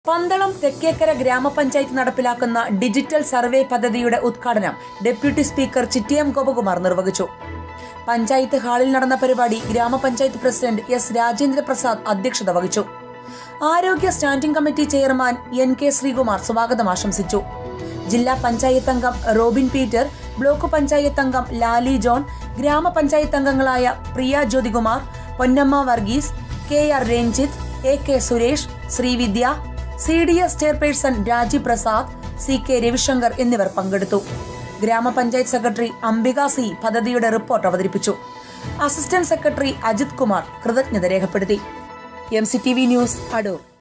പന്തളം തെക്കേക്കര ഗ്രാമപഞ്ചായത്ത് നടപ്പിലാക്കുന്ന digital survey പദ്ധതിയുടെ ഉദ്ഘാടനം ഡെപ്യൂട്ടി സ്പീക്കർ ചിറ്റിയം ഗോപകുമാർ നിർവഹിച്ചു പഞ്ചായത്ത് ഹാളിൽ നടന്ന പരിപാടി ഗ്രാമപഞ്ചായത്ത് പ്രസിഡന്റ് എസ് രാജേന്ദ്ര പ്രസാദ് അധ്യക്ഷത വഹിച്ചു ആരോഗ്യ standing committee chairman N K Sreekumar സ്വാഗതം ആശംസിച്ചു ജില്ലാ പഞ്ചായത്ത് അംഗം റോബിൻ പീറ്റർ ബ്ലോക്ക് പഞ്ചായത്ത് അംഗം ലാലി ജോൺ ഗ്രാമപഞ്ചായത്ത് അംഗങ്ങളായ Priya Jyothikumar Ponnamma Varghese K R Ranjith A K Suresh Sreevidya C D S chairperson Rajeev Prasad C K Ravishankar എന്നിവർ പങ്കെടുത്തു ഗ്രാമപഞ്ചായത്ത് സെക്രട്ടറി അംബിക സി പദ്ധതിയുടെ റിപ്പോർട്ട് അവതരിപ്പിച്ചു അസിസ്റ്റന്റ് സെക്രട്ടറി അജിത് കുമാർ കൃതജ്ഞത രേഖപ്പെടുത്തി M C T V news Adoor